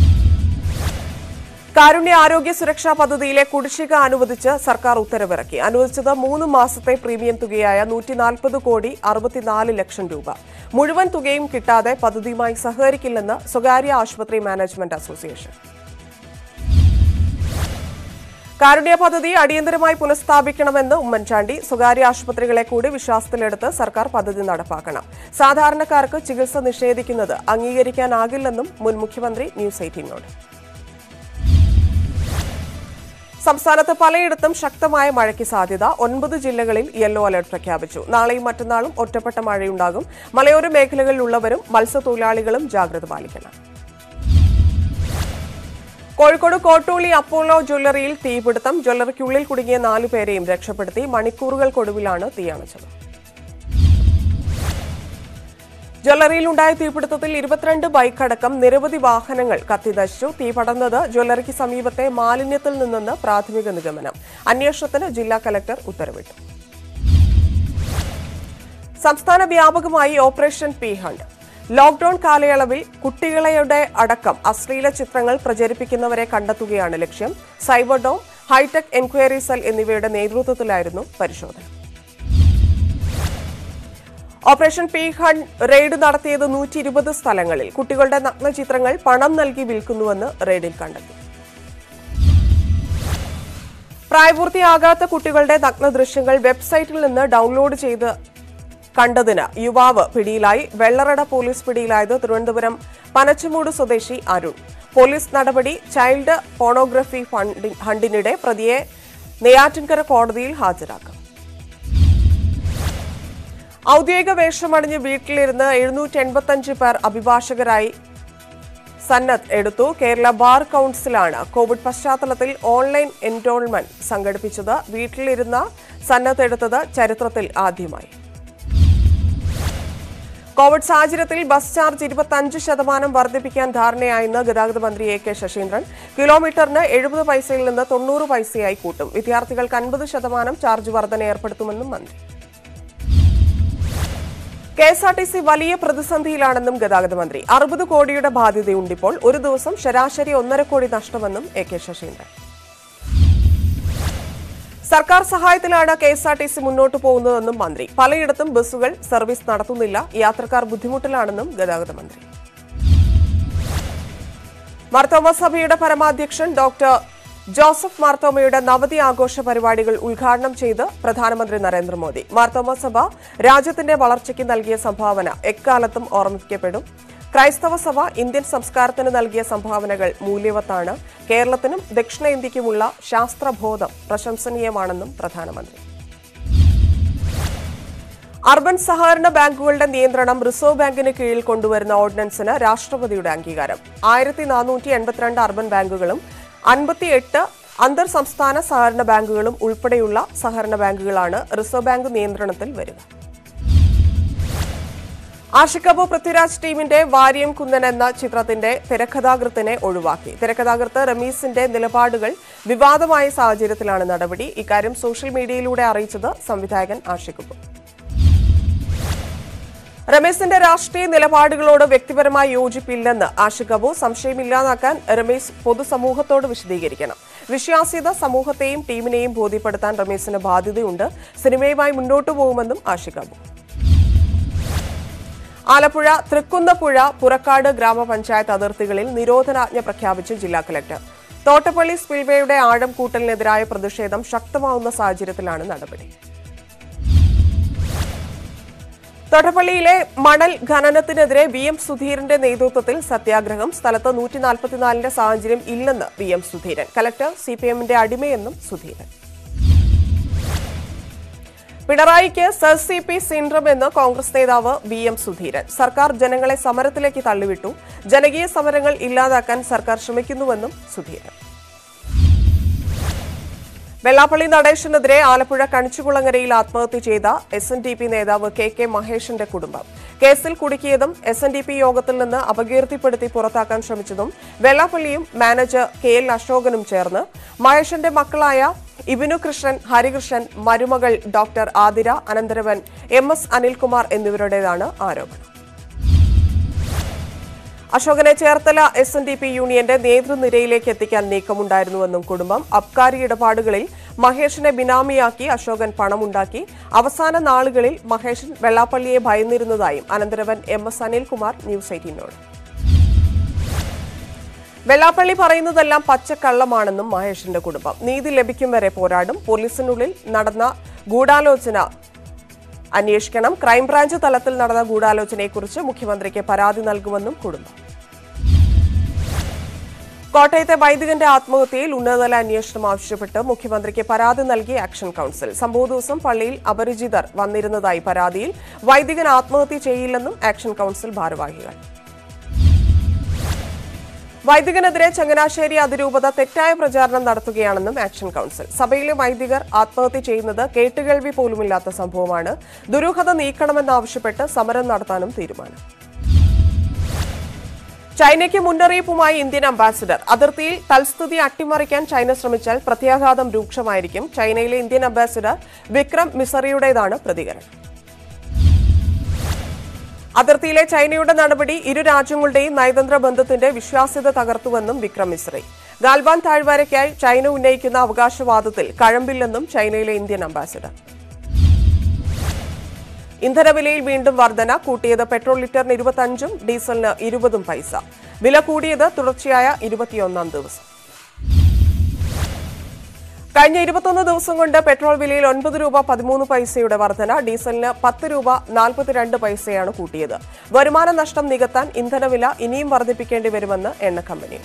കാരുണ്യ ആരോഗ്യ സുരക്ഷാ പദ്ധതിയിലെ കുടിശ്ശിക അനുവദിച്ച് സർക്കാർ ഉത്തരവിറക്കി അനുവദിച്ചത് മൂന്ന് മാസത്തെ പ്രീമിയം തുകയായ നൂറ്റി നാൽപ്പത് കോടി അറുപത്തിനാല് ലക്ഷം രൂപ മുഴുവൻ തുകയും കിട്ടാതെ പദ്ധതിയുമായി സഹകരിക്കില്ലെന്ന് സ്വകാര്യ ആശുപത്രി മാനേജ്മെന്റ് അസോസിയേഷൻ കാരുണ്യ പദ്ധതി അടിയന്തരമായി പുനഃസ്ഥാപിക്കണമെന്ന് ഉമ്മൻചാണ്ടി സ്വകാര്യ ആശുപത്രികളെ കൂടി വിശ്വാസത്തിലെടുത്ത് സർക്കാർ പദ്ധതി നടപ്പാക്കണം സാധാരണക്കാർക്ക് ചികിത്സ നിഷേധിക്കുന്നത് അംഗീകരിക്കാനാകില്ലെന്നും മുൻ മുഖ്യമന്ത്രി ന്യൂസ് എയ്റ്റീനോട് സംസ്ഥാനത്ത് പലയിടത്തും ശക്തമായ മഴയ്ക്ക് സാധ്യത ഒൻപത് ജില്ലകളിൽ യെല്ലോ അലർട്ട് പ്രഖ്യാപിച്ചു നാളെയും മറ്റന്നാളും ഒറ്റപ്പെട്ട മഴയുണ്ടാകും മലയോര മേഖലകളിലുള്ളവരും മത്സ്യത്തൊഴിലാളികളും ജാഗ്രത പാലിക്കണം കോഴിക്കോട് കോട്ടൂളി അപ്പോളോ ജ്വല്ലറിയിൽ തീപിടുത്തം ജ്വല്ലറിക്കുള്ളിൽ കുടുങ്ങിയ നാലു പേരെയും രക്ഷപ്പെടുത്തി മണിക്കൂറുകൾക്കൊടുവിലാണ് തീയണച്ചത് ജ്വല്ലറിയിലുണ്ടായ തീപിടുത്തത്തിൽ ഇരുപത്തിരണ്ട് ബൈക്ക് അടക്കം നിരവധി വാഹനങ്ങൾ കത്തിനശിച്ചു തീ പടർന്നത് ജ്വല്ലറിക്ക് സമീപത്തെ മാലിന്യത്തിൽ നിന്നെന്ന് പ്രാഥമിക നിഗമനം അന്വേഷണത്തിന് ജില്ലാ കലക്ടർ ഉത്തരവിട്ടു സംസ്ഥാന വ്യാപകമായി ഓപ്പറേഷൻ പി ഹണ്ട് ലോക്ഡൌൺ കാലയളവിൽ കുട്ടികളുടെ അടക്കം അശ്ലീല ചിത്രങ്ങൾ പ്രചരിപ്പിക്കുന്നവരെ കണ്ടെത്തുകയാണ് ലക്ഷ്യം cyber dome hitech enquiry cell എന്നിവയുടെ നേതൃത്വത്തിലായിരുന്നു പരിശോധന ഓപ്പറേഷൻ പി ഹണ്ട് റെയ്ഡ് നടത്തിയത് നൂറ്റി ഇരുപത് സ്ഥലങ്ങളിൽ കുട്ടികളുടെ നഗ്നചിത്രങ്ങൾ പണം നൽകി വിൽക്കുന്നുവെന്ന് റെയ്ഡിൽ കണ്ടെത്തി പ്രായപൂർത്തിയാകാത്ത കുട്ടികളുടെ നഗ്ന ദൃശ്യങ്ങൾ വെബ്സൈറ്റിൽ നിന്ന് ഡൗൺലോഡ് ചെയ്ത് കണ്ടതിന് യുവാവ് പിടിയിലായി വെള്ളറട പോലീസ് പിടിയിലായത് തിരുവനന്തപുരം പനച്ചമൂട് സ്വദേശി അരുൺ പോലീസ് നടപടി ചൈൽഡ് പോണോഗ്രഫി ഫണ്ടി- ഹണ്ടിനിടെ പ്രതിയെ നെയ്യാറ്റിൻകര കോടതിയിൽ ഹാജരാക്കും ഔദ്യോഗിക വേഷമണിഞ്ഞ് വീട്ടിലിരുന്ന് എഴുന്നൂറ്റി എൺപത്തഞ്ച് പേർ അഭിഭാഷകരായി സന്നദ്ധ് എടുത്തു കേരള ബാർ കൌൺസിലാണ് കോവിഡ് പശ്ചാത്തലത്തിൽ ഓൺലൈൻ എൻറോൾമെന്റ് സംഘടിപ്പിച്ചത് വീട്ടിലിരുന്ന സന്നദ്ധ് എടുത്തത് ചരിത്രത്തിൽ ആദ്യമായി കോവിഡ് സാഹചര്യത്തിൽ ബസ് ചാർജ് ഇരുപത്തഞ്ച് ശതമാനം വർദ്ധിപ്പിക്കാൻ ധാരണയായെന്ന് ഗതാഗത മന്ത്രി എ കെ ശശീന്ദ്രൻ കിലോമീറ്ററിന് എഴുപത് പൈസയിൽ നിന്ന് തൊണ്ണൂറ് പൈസയായി കൂട്ടും വിദ്യാർത്ഥികൾക്ക് അൻപത് ശതമാനം ചാർജ് വർധന ഏർപ്പെടുത്തുമെന്നും മന്ത്രി K S R T C വലിയ പ്രതിസന്ധിയിലാണെന്നും ഗതാഗത മന്ത്രി അറുപത് കോടിയുടെ ബാധ്യതയുണ്ടിപ്പോൾ ഒരു ദിവസം ശരാശരി ഒന്നര കോടി നഷ്ടമെന്നും എ കെ ശശീന്ദ്രൻ സർക്കാർ സഹായത്തിലാണ് K S R T C മുന്നോട്ട് പോകുന്നതെന്നും മന്ത്രി പലയിടത്തും ബസ്സുകൾ സർവീസ് നടത്തുന്നില്ല യാത്രക്കാർ ബുദ്ധിമുട്ടിലാണെന്നും ഗതാഗത മന്ത്രി മാർത്തോമ സഭയുടെ പരമാധ്യക്ഷൻ ഡോക്ടർ ജോസഫ് മാർത്തോമയുടെ നവതി ആഘോഷ പരിപാടികൾ ഉദ്ഘാടനം ചെയ്ത് പ്രധാനമന്ത്രി നരേന്ദ്രമോദി മാർത്തോമ സഭ രാജ്യത്തിന്റെ വളർച്ചയ്ക്ക് നൽകിയ സംഭാവന എക്കാലത്തും ഓർമ്മിക്കപ്പെടും ക്രൈസ്തവ സഭ ഇന്ത്യൻ സംസ്കാരത്തിന് നൽകിയ സംഭാവനകൾ മൂല്യവത്താണ് കേരളത്തിനും ദക്ഷിണേന്ത്യക്കുമുള്ള ശാസ്ത്രബോധം പ്രശംസനീയമാണെന്നും പ്രധാനമന്ത്രി അർബൻ സഹകരണ ബാങ്കുകളുടെ നിയന്ത്രണം റിസർവ് ബാങ്കിന് കീഴിൽ കൊണ്ടുവരുന്ന ഓർഡിനൻസിന് രാഷ്ട്രപതിയുടെ അംഗീകാരം ആയിരത്തി നാനൂറ്റി എൺപത്തിരണ്ട് അർബൻ ബാങ്കുകളും അൻപത്തിയെട്ട് അന്തർ സംസ്ഥാന സഹകരണ ബാങ്കുകളും ഉൾപ്പെടെയുള്ള സഹകരണ ബാങ്കുകളാണ് റിസർവ് ബാങ്ക് നിയന്ത്രണത്തിൽ വരിക ആഷിക് പൃഥ്വിരാജ് ടീമിന്റെ വാര്യം കുന്നൻ എന്ന ചിത്രത്തിന്റെ തിരക്കഥാകൃത്തിനെ ഒഴിവാക്കി തിരക്കഥാകൃത്ത് റമീസിന്റെ നിലപാടുകൾ വിവാദമായ സാഹചര്യത്തിലാണ് നടപടി ഇക്കാര്യം സോഷ്യൽ മീഡിയയിലൂടെ അറിയിച്ചത് സംവിധായകൻ ആഷിക് രമേശിന്റെ രാഷ്ട്രീയ നിലപാടുകളോട് വ്യക്തിപരമായി യോജിപ്പില്ലെന്ന് ആഷിഖ് അബു സംശയമില്ലാതാക്കാൻ രമേശ് പൊതുസമൂഹത്തോട് വിശദീകരിക്കണം വിശ്വാസ്യത സമൂഹത്തെയും ടീമിനെയും ബോധ്യപ്പെടുത്താൻ രമേശിന് ബാധ്യതയുണ്ട് സിനിമയുമായി മുന്നോട്ടു പോകുമെന്നും ആഷിഖ് അബു ആലപ്പുഴ തൃക്കുന്നപ്പുഴ പുറക്കാട് ഗ്രാമപഞ്ചായത്ത് അതിർത്തികളിൽ നിരോധനാജ്ഞ പ്രഖ്യാപിച്ച് ജില്ലാ കലക്ടർ തോട്ടപ്പള്ളി സ്പിൽവേയുടെ ആഴം കൂട്ടലിനെതിരായ പ്രതിഷേധം ശക്തമാവുന്ന സാഹചര്യത്തിലാണ് നടപടി തോട്ടപ്പള്ളിയിലെ മണൽ ഖനനത്തിനെതിരെ വി എം സുധീരന്റെ നേതൃത്വത്തിൽ സത്യാഗ്രഹം സ്ഥലത്ത് നൂറ്റി നാൽപ്പത്തിനാലിന്റെ സാഹചര്യം ഇല്ലെന്ന് V M Sudheeran collector C P എമ്മിന്റെ അടിമയെന്നും സുധീരൻ പിണറായിക്ക് സർ സി പി സിൻഡ്രം എന്ന് കോൺഗ്രസ് നേതാവ് വി എം സുധീരൻ സർക്കാർ ജനങ്ങളെ സമരത്തിലേക്ക് തള്ളിവിട്ടു ജനകീയ സമരങ്ങൾ ഇല്ലാതാക്കാൻ സർക്കാർ ശ്രമിക്കുന്നുവെന്നും സുധീരൻ വെള്ളാപ്പള്ളി നടേശനെതിരെ ആലപ്പുഴ കണിച്ചുകുളങ്ങരയിൽ ആത്മഹത്യ ചെയ്ത എസ് എൻ ഡി പി നേതാവ് കെ കെ മഹേഷിന്റെ കുടുംബം കേസിൽ കുടുക്കിയതും എസ് എൻ ഡി പി യോഗത്തിൽ നിന്ന് അപകീർത്തിപ്പെടുത്തി പുറത്താക്കാൻ ശ്രമിച്ചതും വെള്ളാപ്പള്ളിയും മാനേജർ കെ എൽ അശോകനും ചേർന്ന് മഹേഷിന്റെ മക്കളായ ഇബിനു കൃഷ്ണൻ ഹരികൃഷ്ണൻ മരുമകൾ ഡോക്ടർ ആതിര അനന്തരവൻ എം എസ് അനിൽകുമാർ എന്നിവരുടേതാണ് ആരോപണം അശോകനെ Cherthala S N D P യൂണിയന്റെ നേതൃനിരയിലേക്ക് എത്തിക്കാൻ നീക്കമുണ്ടായിരുന്നുവെന്നും കുടുംബം അബ്കാരി ഇടപാടുകളിൽ മഹേഷിനെ ബിനാമിയാക്കി അശോകൻ പണമുണ്ടാക്കി അവസാന നാളുകളിൽ മഹേഷൻ വെള്ളാപ്പള്ളിയെ ഭയന്നിരുന്നതായും അനന്തരവൻ എം എസ് അനിൽകുമാർ ന്യൂസ് എയ്റ്റീനോട് വെള്ളാപ്പള്ളി പറയുന്നതെല്ലാം പച്ചക്കള്ളമാണെന്നും മഹേഷിന്റെ കുടുംബം നീതി ലഭിക്കും വരെ പോരാടും പോലീസിനുള്ളിൽ നടന്ന ഗൂഢാലോചന അന്വേഷിക്കണം ക്രൈംബ്രാഞ്ച് തലത്തിൽ നടന്ന ഗൂഢാലോചനയെക്കുറിച്ച് മുഖ്യമന്ത്രിക്ക് പരാതി നൽകുമെന്നും കുടുംബം കോട്ടയത്തെ വൈദികന്റെ ആത്മഹത്യയിൽ ഉന്നതതല അന്വേഷണം ആവശ്യപ്പെട്ട് മുഖ്യമന്ത്രിക്ക് പരാതി നൽകി ആക്ഷൻ കൌൺസിൽ സംഭവ ദിവസം പള്ളിയിൽ അപരിചിതർ വന്നിരുന്നതായി പരാതിയിൽ വൈദികൻ ആത്മഹത്യ ചെയ്യില്ലെന്നും ആക്ഷൻ കൌൺസിൽ ഭാരവാഹികൾ വൈദികനെതിരെ ചങ്ങനാശ്ശേരി അതിരൂപത തെറ്റായ പ്രചാരണം നടത്തുകയാണെന്നും ആക്ഷൻ കൌൺസിൽ സഭയിലെ വൈദികർ ആത്മഹത്യ ചെയ്യുന്നത് കേട്ടുകേൾവി പോലുമില്ലാത്ത സംഭവമാണ് ദുരൂഹത നീക്കണമെന്നാവശ്യപ്പെട്ട് സമരം നടത്താനും തീരുമാനം ചൈനയ്ക്ക് മുന്നറിയിപ്പുമായി ഇന്ത്യൻ അംബാസിഡർ അതിർത്തിയിൽ തൽസ്ഥിതി അട്ടിമറിക്കാൻ ചൈന ശ്രമിച്ചാൽ പ്രത്യാഘാതം രൂക്ഷമായിരിക്കും ചൈനയിലെ ഇന്ത്യൻ അംബാസിഡർ വിക്രം മിസറിയുടേതാണ് പ്രതികരണം അതിർത്തിയിലെ ചൈനയുടെ നടപടി ഇരു രാജ്യങ്ങളുടെയും നയതന്ത്ര ബന്ധത്തിന്റെ വിശ്വാസ്യത തകർത്തുവെന്നും വിക്രം മിശ്രി ഗാൽവാൻ താഴ്വരയ്ക്കായി ചൈന ഉന്നയിക്കുന്ന അവകാശവാദത്തിൽ കഴമ്പില്ലെന്നും ചൈനയിലെ ഇന്ത്യൻ അംബാസിഡർ ഇന്ധനവിലയിൽ വീണ്ടും വർധന കൂട്ടിയത് പെട്രോൾ ലിറ്ററിന് ഇരുപത്തഞ്ചും ഡീസലിന് ഇരുപതും പൈസ വില കൂടിയത് തുടർച്ചയായ ഇരുപത്തിയൊന്നാം ദിവസം കഴിഞ്ഞ ഇരുപത്തൊന്ന് ദിവസം കൊണ്ട് പെട്രോൾ വിലയിൽ ഒൻപത് രൂപ പതിമൂന്ന് പൈസയുടെ വർധന ഡീസലിന് പത്ത് രൂപ നാൽപ്പത്തിരണ്ട് പൈസയാണ് കൂട്ടിയത് വരുമാന നഷ്ടം നികത്താൻ ഇന്ധനവില ഇനിയും വർദ്ധിപ്പിക്കേണ്ടി വരുമെന്ന് എണ്ണ കമ്പനി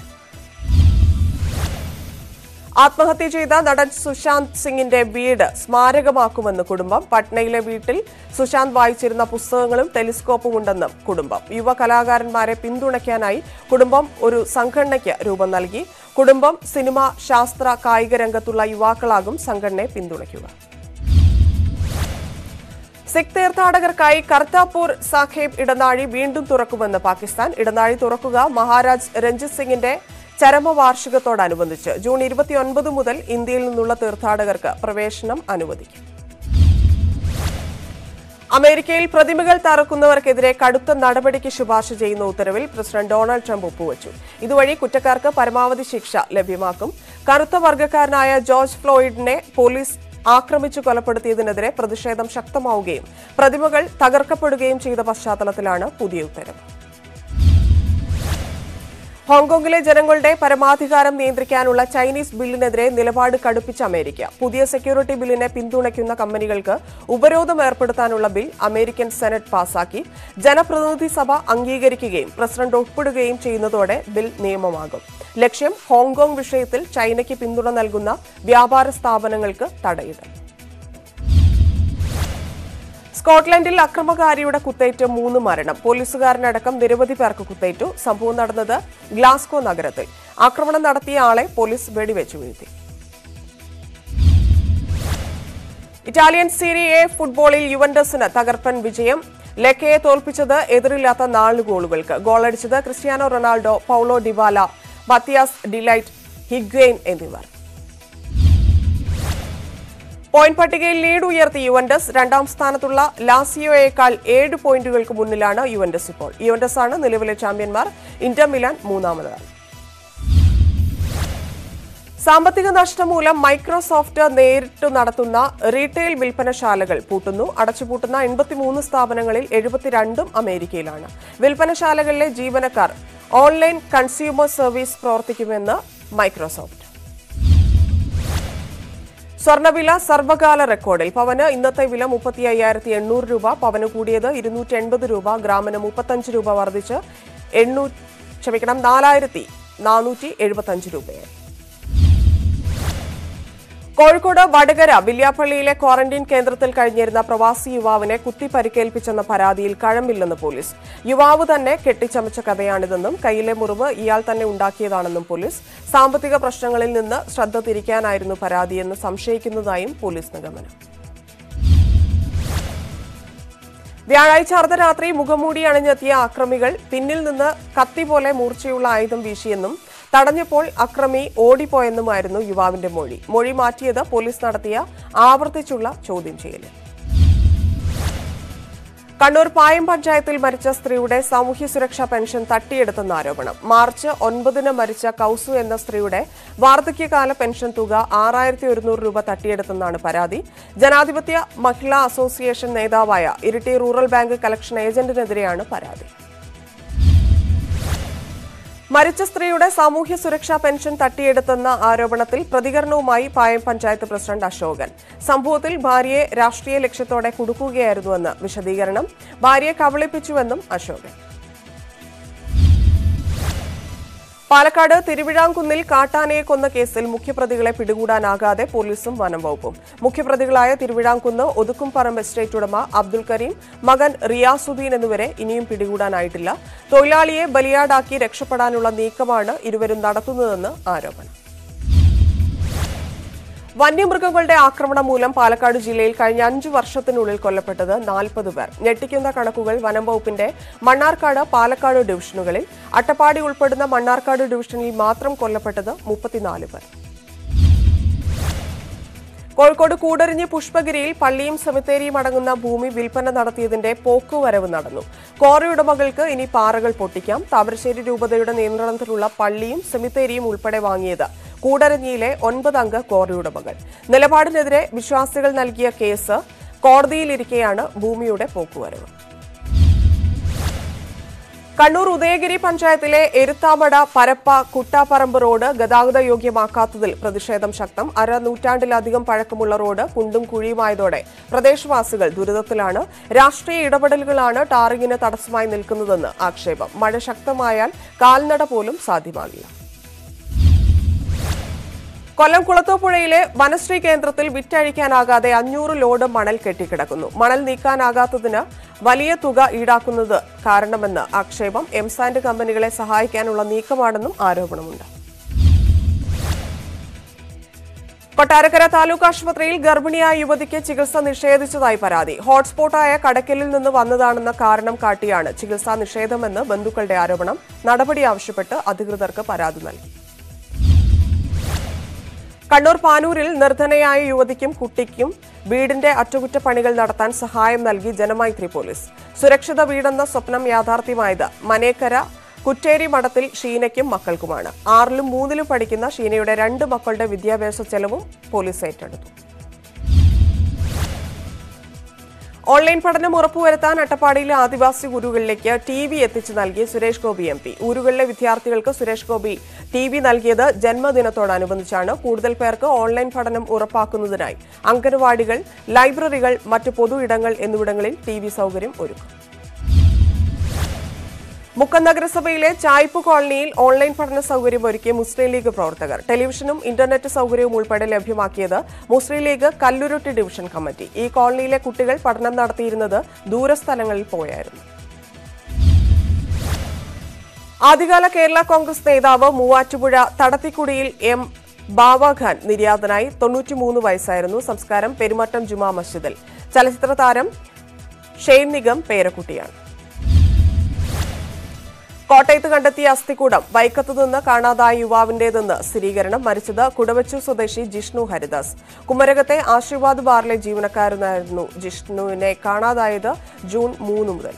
ആത്മഹത്യ ചെയ്ത നടൻ സുശാന്ത് സിംഗിന്റെ വീട് സ്മാരകമാക്കുമെന്ന് കുടുംബം പട്നയിലെ വീട്ടിൽ സുശാന്ത് വായിച്ചിരുന്ന പുസ്തകങ്ങളും ടെലിസ്കോപ്പും ഉണ്ടെന്നും കുടുംബം യുവ കലാകാരന്മാരെ പിന്തുണയ്ക്കാനായി കുടുംബം ഒരു സംഘടനയ്ക്ക് രൂപം നൽകി കുടുംബം സിനിമ ശാസ്ത്ര കായിക രംഗത്തുള്ള യുവാക്കളാകും സംഘടനയെ പിന്തുണയ്ക്കുക സിഖ് തീർത്ഥാടകർക്കായി കർത്താപൂർ സാഹിബ് ഇടനാഴി വീണ്ടും തുറക്കുമെന്ന് പാകിസ്ഥാൻ ഇടനാഴി തുറക്കുക മഹാരാജ് രഞ്ജിത് സിംഗിന്റെ ചരമവാർഷികത്തോടനുബന്ധിച്ച് ജൂൺ ഇരുപത്തിയൊൻപത് മുതൽ ഇന്ത്യയിൽ നിന്നുള്ള തീർത്ഥാടകർക്ക് പ്രവേശനം അനുവദിക്കും അമേരിക്കയിൽ പ്രതിമകൾ തറക്കുന്നവർക്കെതിരെ കടുത്ത നടപടിക്ക് ശുപാർശ ചെയ്യുന്ന ഉത്തരവിൽ പ്രസിഡന്റ് ഡൊണാൾഡ് ട്രംപ് ഒപ്പുവച്ചു ഇതുവഴി കുറ്റക്കാർക്ക് പരമാവധി ശിക്ഷ ലഭ്യമാക്കും കറുത്ത വർഗ്ഗക്കാരനായ ജോർജ് ഫ്ലോയിഡിനെ പോലീസ് ആക്രമിച്ചു കൊലപ്പെടുത്തിയതിനെതിരെ പ്രതിഷേധം ശക്തമാവുകയും പ്രതിമകൾ തകർക്കപ്പെടുകയും ചെയ്ത പശ്ചാത്തലത്തിലാണ് പുതിയ ഉത്തരവ് ഹോങ്കോങ്ങിലെ ജനങ്ങളുടെ പരമാധികാരം നിയന്ത്രിക്കാനുള്ള ചൈനീസ് ബില്ലിനെതിരെ നിലപാട് കടുപ്പിച്ച അമേരിക്ക പുതിയ സെക്യൂരിറ്റി ബില്ലിനെ പിന്തുണയ്ക്കുന്ന കമ്പനികൾക്ക് ഉപരോധം ഏർപ്പെടുത്താനുള്ള ബിൽ അമേരിക്കൻ സെനറ്റ് പാസാക്കി ജനപ്രതിനിധി സഭ അംഗീകരിക്കുകയും പ്രസിഡന്റ് ഒപ്പിടുകയും ചെയ്യുന്നതോടെ ബിൽ നിയമമാകും ലക്ഷ്യം ഹോങ്കോങ് വിഷയത്തിൽ ചൈനയ്ക്ക് പിന്തുണ നൽകുന്ന വ്യാപാര സ്ഥാപനങ്ങൾക്ക് തടയിടൽ സ്കോട്ട്ലൻഡിൽ അക്രമകാരിയുടെ കുത്തേറ്റ് മൂന്ന് മരണം പോലീസുകാരനടക്കം നിരവധി പേർക്ക് കുത്തേറ്റു സംഭവം നടന്നത് ഗ്ലാസ്കോ നഗരത്തിൽ ആക്രമണം നടത്തിയ ആളെ പോലീസ് വെടിവെച്ചു വീഴ്ത്തി ഇറ്റാലിയൻ സീരി എ ഫുട്ബോളിൽ യുവന്റസിന് തകർപ്പൻ വിജയം ലെക്കയെ തോൽപ്പിച്ചത് എതിരില്ലാത്ത നാല് ഗോളുകൾക്ക് ഗോളടിച്ചത് Cristiano Ronaldo Paulo Dybala Matthias de Ligt Higuain എന്നിവർ പോയിന്റ് പട്ടികയിൽ ലീഡ് ഉയർത്തി യുവന്റസ് രണ്ടാം സ്ഥാനത്തുള്ള ലാസിയോയേക്കാൾ ഏഴ് പോയിന്റുകൾക്ക് മുന്നിലാണ് യുവന്റസ് ഇപ്പോൾ യുവന്റസ് ആണ് നിലവിലെ ചാമ്പ്യന്മാർ ഇന്റർ മിലാൻ മൂന്നാമതാണ് സാമ്പത്തിക നഷ്ടം മൂലം മൈക്രോസോഫ്റ്റ് നേരിട്ട് നടത്തുന്ന റീറ്റെയിൽ വിൽപ്പനശാലകൾ പൂട്ടുന്നു അടച്ചുപൂട്ടുന്ന എൺപത്തിമൂന്ന് സ്ഥാപനങ്ങളിൽ എഴുപത്തിരണ്ടും അമേരിക്കയിലാണ് വിൽപ്പനശാലകളിലെ ജീവനക്കാർ ഓൺലൈൻ കൺസ്യൂമർ സർവീസ് പ്രവർത്തിക്കുമെന്ന് മൈക്രോസോഫ്റ്റ് സ്വർണ്ണവില സർവകാല റെക്കോർഡിൽ പവന് ഇന്നത്തെ വില മുപ്പത്തി അയ്യായിരത്തി എണ്ണൂറ് രൂപ പവന് കൂടിയത് ഇരുന്നൂറ്റി എൺപത് രൂപ ഗ്രാമിന് മുപ്പത്തഞ്ച് രൂപ വർദ്ധിച്ച് എണ്ണൂ ക്ഷമിക്കണം നാലായിരത്തി നാനൂറ്റി എഴുപത്തഞ്ച് രൂപയായി കോഴിക്കോട് വടകര വില്യാപ്പള്ളിയിലെ ക്വാറന്റീൻ കേന്ദ്രത്തിൽ കഴിഞ്ഞിരുന്ന പ്രവാസി യുവാവിനെ കുത്തി പരിക്കേൽപ്പിച്ചെന്ന പരാതിയിൽ കഴമ്പില്ലെന്ന് പോലീസ് യുവാവ് തന്നെ കെട്ടിച്ചമച്ച കഥയാണിതെന്നും കയ്യിലെ മുറിവ് ഇയാൾ തന്നെ ഉണ്ടാക്കിയതാണെന്നും പോലീസ് സാമ്പത്തിക പ്രശ്നങ്ങളിൽ നിന്ന് ശ്രദ്ധ തിരിക്കാനായിരുന്നു പരാതിയെന്ന് സംശയിക്കുന്നതായും പോലീസ് നിഗമനം വ്യാഴാഴ്ച അർദ്ധരാത്രി മുഖംമൂടി അണിഞ്ഞെത്തിയ അക്രമികൾ പിന്നിൽ നിന്ന് കത്തി പോലെ മൂർച്ചയുള്ള ആയുധം വീശിയെന്നും തടഞ്ഞപ്പോൾ അക്രമി ഓടിപ്പോയെന്നുമായിരുന്നു യുവാവിന്റെ മൊഴി മൊഴി മാറ്റിയത് പോലീസ് നടത്തിയ ആവർത്തിച്ചുള്ള ചോദ്യം ചെയ്യൽ കണ്ണൂർ പായം പഞ്ചായത്തിൽ മരിച്ച സ്ത്രീയുടെ സാമൂഹ്യ സുരക്ഷാ പെൻഷൻ തട്ടിയെടുത്തെന്ന ആരോപണം മാർച്ച് ഒൻപതിന് മരിച്ച കൌസു എന്ന സ്ത്രീയുടെ വാർദ്ധക്യകാല പെൻഷൻ തുക ആറായിരത്തി ഒരുന്നൂറ് രൂപ തട്ടിയെടുത്തെന്നാണ് പരാതി ജനാധിപത്യ മഹിളാ അസോസിയേഷൻ നേതാവായ ഇരിട്ടി റൂറൽ ബാങ്ക് കളക്ഷൻ ഏജന്റിനെതിരെയാണ് പരാതി മരിച്ച സ്ത്രീയുടെ സാമൂഹ്യ സുരക്ഷാ പെൻഷൻ തട്ടിയെടുത്തെന്ന ആരോപണത്തിൽ പ്രതികരണവുമായി പായം പഞ്ചായത്ത് പ്രസിഡന്റ് അശോകൻ സംഭവത്തിൽ ഭാര്യയെ രാഷ്ട്രീയ ലക്ഷ്യത്തോടെ കുടുക്കുകയായിരുന്നുവെന്ന് വിശദീകരണം ഭാര്യയെ കബളിപ്പിച്ചുവെന്നും അശോകൻ പാലക്കാട് തിരുവിഴാംകുന്നിൽ കാട്ടാനയെ കൊന്ന കേസിൽ മുഖ്യപ്രതികളെ പിടികൂടാനാകാതെ പോലീസും വനം വകുപ്പും മുഖ്യപ്രതികളായ തിരുവിഴാംകുന്ന് ഒതുക്കുംപറമ്പ് എസ്റ്റേറ്റ് ഉടമ അബ്ദുൽ കരീം മകൻ റിയാസുദ്ദീൻ എന്നിവരെ ഇനിയും പിടികൂടാനായിട്ടില്ല തൊഴിലാളിയെ ബലിയാടാക്കി രക്ഷപ്പെടാനുള്ള നീക്കമാണ് ഇരുവരും നടത്തുന്നതെന്ന് ആരോപണം വന്യമൃഗങ്ങളുടെ ആക്രമണം മൂലം പാലക്കാട് ജില്ലയിൽ കഴിഞ്ഞ അഞ്ചു വർഷത്തിനുള്ളിൽ കൊല്ലപ്പെട്ടത് നാൽപ്പത് പേർ ഞെട്ടിക്കുന്ന കണക്കുകൾ വനം വകുപ്പിന്റെ മണ്ണാർക്കാട് പാലക്കാട് ഡിവിഷനുകളിൽ അട്ടപ്പാടി ഉൾപ്പെടുന്ന മണ്ണാർക്കാട് ഡിവിഷനിൽ മാത്രം കൊല്ലപ്പെട്ടത് മുപ്പത്തിനാല് പേർ കോഴിക്കോട് കൂടരിഞ്ഞി പുഷ്പഗിരിയിൽ പള്ളിയും സെമിത്തേരിയും അടങ്ങുന്ന ഭൂമി വിൽപ്പന നടത്തിയതിന്റെ പോക്കുവരവ് നടന്നു ക്വാറി ഉടമകൾക്ക് ഇനി പാറകൾ പൊട്ടിക്കാം താമരശ്ശേരി രൂപതയുടെ നിയന്ത്രണത്തിലുള്ള പള്ളിയും സെമിത്തേരിയും ഉൾപ്പെടെ വാങ്ങിയത് കൂടരഞ്ഞിയിലെ ഒൻപത് അംഗ ക്വാറി ഉടമകൾ നിലപാടിനെതിരെ വിശ്വാസികൾ നൽകിയ കേസ് കോടതിയിലിരിക്കെയാണ് ഭൂമിയുടെ പോക്കുവരവ് കണ്ണൂർ ഉദയഗിരി പഞ്ചായത്തിലെ എരുത്താമട പരപ്പ കുട്ടാപ്പറമ്പ് റോഡ് ഗതാഗത യോഗ്യമാക്കാത്തതിൽ പ്രതിഷേധം ശക്തം അര നൂറ്റാണ്ടിലധികം പഴക്കമുള്ള റോഡ് കുണ്ടും കുഴിയുമായതോടെ പ്രദേശവാസികൾ ദുരിതത്തിലാണ് രാഷ്ട്രീയ ഇടപെടലുകളാണ് ടാറിങ്ങിന് തടസ്സമായി നിൽക്കുന്നതെന്ന് ആക്ഷേപം മഴ ശക്തമായാൽ കാൽനട പോലും സാധ്യമാകില്ല കൊല്ലം കുളത്തൂപ്പുഴയിലെ വനശ്രീ കേന്ദ്രത്തിൽ വിറ്റഴിക്കാനാകാതെ അഞ്ഞൂറ് ലോഡ് മണൽ കെട്ടിക്കിടക്കുന്നു മണൽ നീക്കാനാകാത്തതിന് വലിയ തുക ഈടാക്കുന്നത് കാരണമെന്ന് ആക്ഷേപം എംസാൻഡ് കമ്പനികളെ സഹായിക്കാനുള്ള നീക്കമാണെന്നും ആരോപണമുണ്ട് കൊട്ടാരക്കര താലൂക്ക് ആശുപത്രിയിൽ ഗർഭിണിയായ യുവതിക്ക് ചികിത്സ നിഷേധിച്ചതായി പരാതി ഹോട്ട്സ്പോട്ടായ കടക്കലിൽ നിന്ന് വന്നതാണെന്ന കാരണം കാട്ടിയാണ് ചികിത്സാ നിഷേധമെന്ന് ബന്ധുക്കളുടെ ആരോപണം നടപടി ആവശ്യപ്പെട്ട് അധികൃതർക്ക് പരാതി നൽകി കണ്ണൂർ പാനൂരിൽ നിർധനയായ യുവതിക്കും കുട്ടിക്കും വീടിന്റെ അറ്റകുറ്റപ്പണികൾ നടത്താൻ സഹായം നൽകി ജനമൈത്രി പോലീസ് സുരക്ഷിത വീടെന്ന സ്വപ്നം യാഥാർത്ഥ്യമായത് മനേക്കര കുറ്റേരി മഠത്തിൽ ഷീനയ്ക്കും മക്കൾക്കുമാണ് ആറിലും മൂന്നിലും പഠിക്കുന്ന ഷീനയുടെ രണ്ട് മക്കളുടെ വിദ്യാഭ്യാസ ചെലവും പോലീസ് ഏറ്റെടുത്തു ഓൺലൈൻ പഠനം ഉറപ്പുവരുത്താൻ അട്ടപ്പാടിയിലെ ആദിവാസി ഊരുകളിലേക്ക് ടി വി എത്തിച്ചു നൽകി സുരേഷ് ഗോപി എം പി ഊരുകളിലെ വിദ്യാർത്ഥികൾക്ക് സുരേഷ് ഗോപി ടി വി നൽകിയത് ജന്മദിനത്തോടനുബന്ധിച്ചാണ് കൂടുതൽ പേർക്ക് ഓൺലൈൻ പഠനം ഉറപ്പാക്കുന്നതിനായി അംഗനവാടികൾ ലൈബ്രറികൾ മറ്റ് പൊതു ഇടങ്ങൾ എന്നിവിടങ്ങളിൽ ടി വി സൗകര്യം ഒരുക്കും മുക്കം നഗരസഭയിലെ ചായ്പ് കോളനിയിൽ ഓൺലൈൻ പഠന സൗകര്യം ഒരുക്കിയ മുസ്ലിം ലീഗ് പ്രവർത്തകർ ടെലിവിഷനും ഇന്റർനെറ്റ് സൗകര്യവും ഉൾപ്പെടെ ലഭ്യമാക്കിയത് Muslim League Kalluruthy division committee ഈ കോളനിയിലെ കുട്ടികൾ പഠനം നടത്തിയിരുന്നത് ദൂരസ്ഥലങ്ങളിൽ പോയായിരുന്നു ആദ്യകാല കേരള കോൺഗ്രസ് നേതാവ് മൂവാറ്റുപുഴ തടത്തിക്കുടിയിൽ എം ബാവഖാൻ നിര്യാതനായി തൊണ്ണൂറ്റിമൂന്ന് വയസ്സായിരുന്നു സംസ്കാരം പെരുമറ്റം ജുമാ മസ്ജിദിൽ ചലച്ചിത്ര താരം ഷെയ്ൻ നിഗം പേരക്കുട്ടിയാണ് കോട്ടയത്ത് കണ്ടെത്തിയ അസ്ഥികൂടം വൈക്കത്ത് നിന്ന് കാണാതായ യുവാവിന്റേതെന്ന് സ്ഥിരീകരണം മരിച്ചത് കുടവച്ചൂർ സ്വദേശി ജിഷ്ണു ഹരിദാസ് കുമരകത്തെ ആശീർവാദ് ബാറിലെ ജീവനക്കാരനായിരുന്നു ജിഷ്ണുവിനെ കാണാതായത് ജൂൺ മൂന്ന് മുതൽ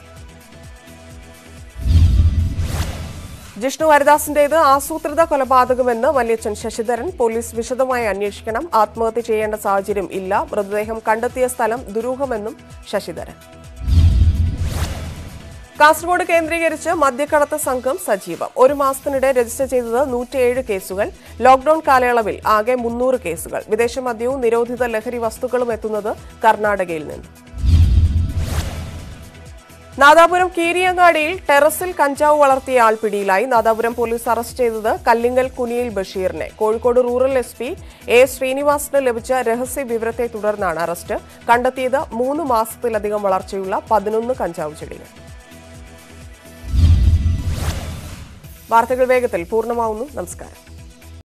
ജിഷ്ണു ഹരിദാസിന്റേത് ആസൂത്രിത കൊലപാതകമെന്ന് വല്യച്ഛൻ ശശിധരൻ പോലീസ് വിശദമായി അന്വേഷിക്കണം ആത്മഹത്യ ചെയ്യേണ്ട സാഹചര്യം ഇല്ല മൃതദേഹം കണ്ടെത്തിയ സ്ഥലം ദുരൂഹമെന്നും ശശിധരൻ കാസർഗോഡ് കേന്ദ്രീകരിച്ച് മദ്യക്കടത്ത് സംഘം സജീവം ഒരു മാസത്തിനിടെ രജിസ്റ്റർ ചെയ്തത് നൂറ്റിയേഴ് കേസുകൾ ലോക്ഡൌൺ കാലയളവിൽ ആകെ മുന്നൂറ് കേസുകൾ വിദേശ മദ്യവും നിരോധിത ലഹരി വസ്തുക്കളും എത്തുന്നത് കർണാടകയിൽ നിന്ന് നാദാപുരം കീരിയങ്ങാടിയിൽ ടെറസിൽ കഞ്ചാവ് വളർത്തിയ ആൾ പിടിയിലായി നാദാപുരം പോലീസ് അറസ്റ്റ് ചെയ്തത് കല്ലിങ്കൽ കുനിയിൽ ബഷീറിനെ Kozhikode rural S P A ശ്രീനിവാസിന് ലഭിച്ച രഹസ്യ വിവരത്തെ തുടർന്നാണ് അറസ്റ്റ് കണ്ടെത്തിയത് മൂന്ന് മാസത്തിലധികം വളർച്ചയുള്ള പതിനൊന്ന് കഞ്ചാവ് ചെടികൾ വാർത്തകൾ വേഗത്തിൽ പൂർണ്ണമാവുന്നു നമസ്കാരം